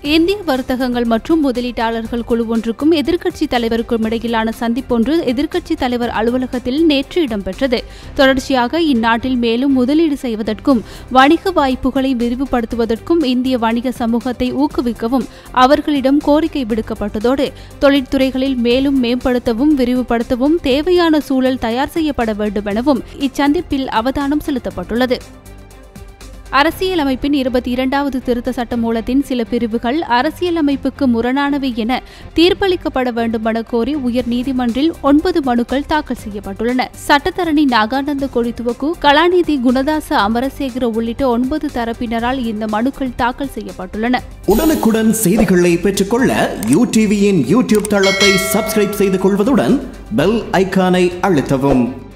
இந்திய வர்த்தகங்கள் மற்றும் முதலீட்டாளர்கள் குழு ஒன்றுக்கும் எதிர்க்கட்சி தலைவருக்கும் இடையிலான சந்திப்பொன்று எதிர்க்கட்சி தலைவர் அலுவலகத்தில் நேற்று இடம்பெற்றது தொடர்ச்சியாக இந்நாட்டில் மேலும் முதலீடு செய்வதற்கும் வணிக வாய்ப்புகளை விரிவுபடுத்துவதற்கும் இந்திய வணிக சமூகத்தை ஊக்குவிக்கவும் அவர்களிடம் கோரிக்கை விடுக்கப்பட்டதோடு தொழிற்துறைகளில் மேலும் மேம்படுத்தவும் விரிவுபடுத்தவும் தேவையான சூழல் தயார் செய்யப்பட வேண்டும் எனவும் இச்சந்திப்பில் அவதானம் செலுத்தப்பட்டுள்ளது அரசியலமைப்பின் இருபத்தி இரண்டாவது திருத்த சட்ட மூலத்தின் சில பிரிவுகள் அரசியலமைப்புக்கு முரணானவை என தீர்ப்பளிக்கப்பட வேண்டுமென கோரி உயர்நீதிமன்றில் ஒன்பது மனுக்கள் தாக்கல் செய்யப்பட்டுள்ளன சட்டத்தரணி நாகானந்த கொடித்துவக்கு கலாநிதி குணதாச அமரசேகர உள்ளிட்ட ஒன்பது தரப்பினரால் இந்த மனுக்கள் தாக்கல் செய்யப்பட்டுள்ளன உடனுக்குடன் செய்திகளை பெற்றுக்கொள்ள யூ டிவியின் யூடியூப் தளத்தை சப்ஸ்கிரைப் செய்து கொள்வதுடன் பெல் ஐகானை அழுத்தவும்